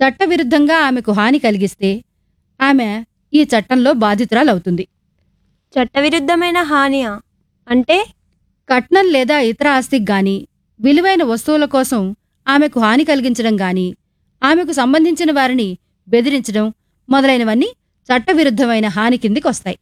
చట్టవిరుద్ధంగా ఆమెకు హాని కలిగిస్తే ఆమె ఈ చట్టంలో బాధితురాలవుతుంది చట్టవిరుద్ధమైన హానియా అంటే కట్నం లేదా ఇతర ఆస్తికి గాని విలువైన వస్తువుల కోసం ఆమెకు హాని కలిగించడం గాని ఆమెకు సంబంధించిన వారిని బెదిరించడం మొదలైనవన్నీ చట్టవిరుద్ధమైన హాని కిందికి వస్తాయి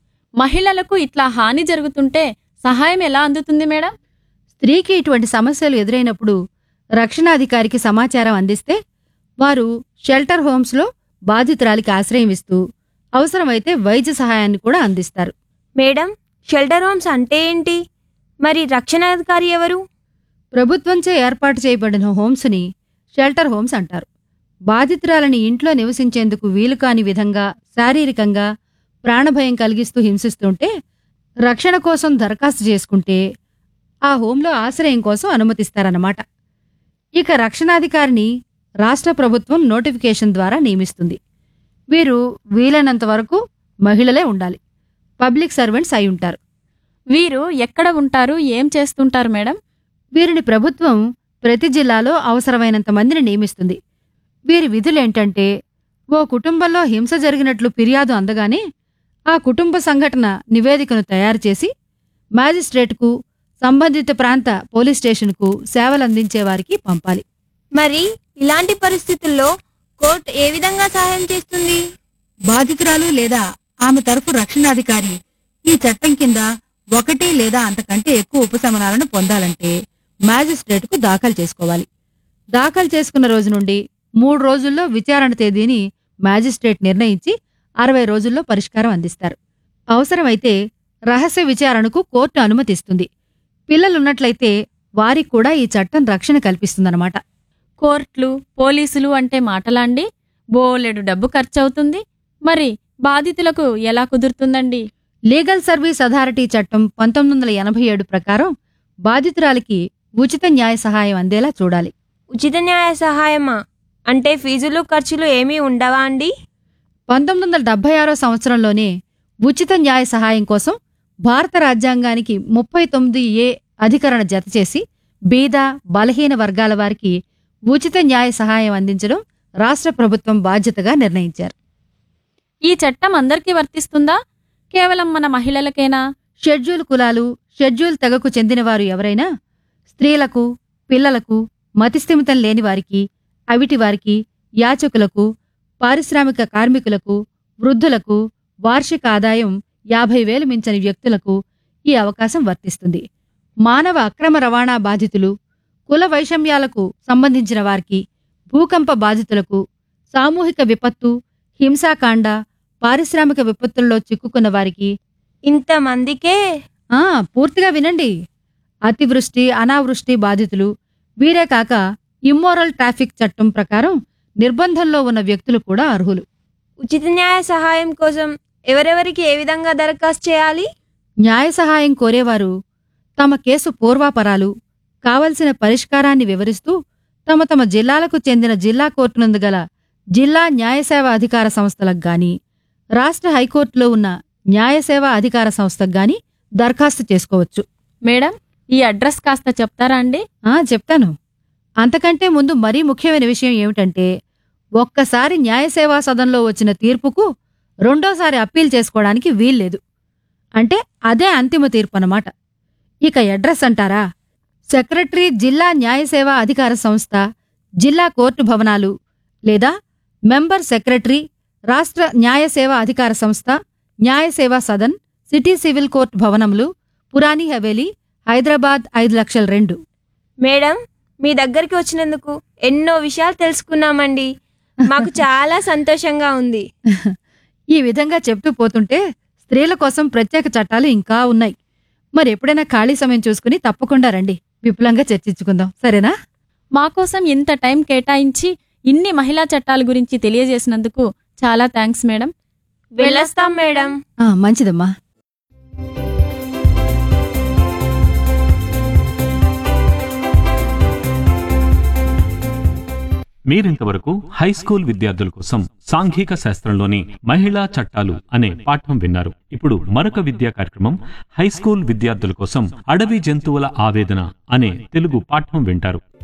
మహిళలకు ఇట్లా హాని జరుగుతుంటే సహాయం ఎలా అందుతుంది మేడం స్త్రీకి ఇటువంటి సమస్యలు ఎదురైనప్పుడు రక్షణాధికారికి సమాచారం అందిస్తే వారు షెల్టర్ హోమ్స్లో బాధితురాలికి ఆశ్రయం ఇస్తూ అవసరమైతే వైద్య సహాయాన్ని కూడా అందిస్తారు మేడం షెల్టర్ హోమ్స్ అంటే ఏంటి మరి రక్షణాధికారి ఎవరు ప్రభుత్వంచే ఏర్పాటు చేయబడిన హోమ్స్ని షెల్టర్ హోమ్స్ అంటారు బాధితురాలని ఇంట్లో నివసించేందుకు వీలు కాని విధంగా శారీరకంగా ప్రాణభయం కలిగిస్తూ హింసిస్తుంటే రక్షణ కోసం దరఖాస్తు చేసుకుంటే ఆ హోంలో ఆశ్రయం కోసం అనుమతిస్తారన్నమాట ఇక రక్షణాధికారిని రాష్ట్ర ప్రభుత్వం నోటిఫికేషన్ ద్వారా నియమిస్తుంది వీరు వీలైనంత వరకు మహిళలే ఉండాలి పబ్లిక్ సర్వెంట్స్ అయి ఉంటారు వీరు ఎక్కడ ఉంటారు ఏం చేస్తుంటారు మేడం వీరిని ప్రభుత్వం ప్రతి జిల్లాలో అవసరమైనంత మందిని నియమిస్తుంది వీరి విధులేంటంటే ఓ కుటుంబంలో హింస జరిగినట్లు ఫిర్యాదు అందగానే ఆ కుటుంబ సంఘటన నివేదికను తయారు చేసి మ్యాజిస్ట్రేట్కు సంబంధిత ప్రాంత పోలీస్ స్టేషన్కు సేవలందించే వారికి పంపాలి మరి ఇలాంటి పరిస్థితుల్లో కోర్టు ఏ విధంగా సహాయం చేస్తుంది బాధితురాలు లేదా ఆమె తరపు రక్షణాధికారి ఈ చట్టం కింద ఒకటి లేదా అంతకంటే ఎక్కువ ఉపశమనాలను పొందాలంటే మ్యాజిస్ట్రేట్కు దాఖలు చేసుకోవాలి దాఖలు చేసుకున్న రోజు నుండి మూడు రోజుల్లో విచారణ తేదీని మ్యాజిస్ట్రేట్ నిర్ణయించి అరవై రోజుల్లో పరిష్కారం అందిస్తారు అవసరమైతే రహస్య విచారణకు కోర్టు అనుమతిస్తుంది పిల్లలున్నట్లయితే వారికి కూడా ఈ చట్టం రక్షణ కల్పిస్తుందన్నమాట కోర్టులు పోలీసులు అంటే మాటలాండి బోలెడు డబ్బు ఖర్చవుతుంది మరి బాధితులకు ఎలా కుదురుతుందండి లీగల్ సర్వీస్ అథారిటీ చట్టం పంతొమ్మిది వందల ఎనభై ఏడు ప్రకారం బాధితురాలికి ఉచిత న్యాయ సహాయం అందేలా చూడాలి ఉచిత న్యాయ సహాయమా అంటే ఫీజులు ఖర్చులు ఏమీ ఉండవా అండి పంతొమ్మిది వందల డెబ్బై ఆరో సంవత్సరంలోనే ఉచిత న్యాయ సహాయం కోసం భారత రాజ్యాంగానికి ముప్పై తొమ్మిది ఏ అధికరణ జతచేసి బీద బలహీన వర్గాల వారికి ఉచిత న్యాయ సహాయం అందించడం రాష్ట్ర ప్రభుత్వం బాధ్యతగా నిర్ణయించారు ఈ చట్టం అందరికీ వర్తిస్తుందా కేవలం మన మహిళలకేనా షెడ్యూల్ కులాలు షెడ్యూల్ తెగకు చెందినవారు ఎవరైనా స్త్రీలకు పిల్లలకు మతిస్థిమితం లేని వారికి అవిటి వారికి యాచకులకు పారిశ్రామిక కార్మికులకు వృద్ధులకు వార్షిక ఆదాయం యాభై వేలు మించని వ్యక్తులకు ఈ అవకాశం వర్తిస్తుంది మానవ అక్రమ రవాణా బాధితులు కుల వైషమ్యాలకు సంబంధించిన వారికి భూకంప బాధితులకు సామూహిక విపత్తు హింసాకాండ పారిశ్రామిక విపత్తుల్లో చిక్కుకున్న వారికి ఇంతమందికే ఆ పూర్తిగా వినండి అతివృష్టి అనావృష్టి బాధితులు వీరే కాక ఇమ్మోరల్ ట్రాఫిక్ చట్టం ప్రకారం నిర్బంధంలో ఉన్న వ్యక్తులు కూడా అర్హులు ఉచిత న్యాయ సహాయం కోసం ఎవరెవరికి ఏ విధంగా దరఖాస్తు చేయాలి న్యాయ సహాయం కోరేవారు తమ కేసు పూర్వాపరాలు కావలసిన పరిష్కారాన్ని వివరిస్తూ తమ తమ జిల్లాలకు చెందిన జిల్లా కోర్టు నందు గల జిల్లా న్యాయసేవ అధికార సంస్థలకు గాని రాష్ట్ర హైకోర్టులో ఉన్న న్యాయసేవ అధికార సంస్థకు గాని దరఖాస్తు చేసుకోవచ్చు మేడం ఈ అడ్రస్ కాస్త చెప్తారా అండి ఆ చెప్తాను అంతకంటే ముందు మరీ ముఖ్యమైన విషయం ఏమిటంటే ఒక్కసారి న్యాయసేవా సదన్లో వచ్చిన తీర్పుకు రెండోసారి అప్పీల్ చేసుకోవడానికి వీల్లేదు అంటే అదే అంతిమ తీర్పు అన్నమాట ఇక అడ్రస్ అంటారా సెక్రటరీ జిల్లా న్యాయసేవా అధికార సంస్థ జిల్లా కోర్టు భవనాలు లేదా మెంబర్ సెక్రటరీ రాష్ట్ర న్యాయసేవా అధికార సంస్థ న్యాయసేవా సదన్ సిటీ సివిల్ కోర్టు భవనములు పురాణి హవేలీ హైదరాబాద్ ఐదు లక్షల రెండు మేడం మీ దగ్గరికి వచ్చినందుకు ఎన్నో విషయాలు తెలుసుకున్నామండి మాకు చాలా సంతోషంగా ఉంది ఈ విధంగా చెప్తూ పోతుంటే స్త్రీల కోసం ప్రత్యేక చట్టాలు ఇంకా ఉన్నాయి మరి ఎప్పుడైనా ఖాళీ సమయం చూసుకుని తప్పకుండా రండి విపులంగా చర్చించుకుందాం సరేనా మాకోసం ఇంత టైం కేటాయించి ఇన్ని మహిళా చట్టాల గురించి తెలియజేసినందుకు చాలా థ్యాంక్స్ మేడం వెళ్ళొస్తాం మేడం ఆ, మంచిదమ్మా మీరింతవరకు హై స్కూల్ విద్యార్థుల కోసం సాంఘిక శాస్త్రంలోని మహిళా చట్టాలు అనే పాఠం విన్నారు ఇప్పుడు మరొక విద్యా కార్యక్రమం హై స్కూల్ విద్యార్థుల కోసం అడవి జంతువుల ఆవేదన అనే తెలుగు పాఠం వింటారు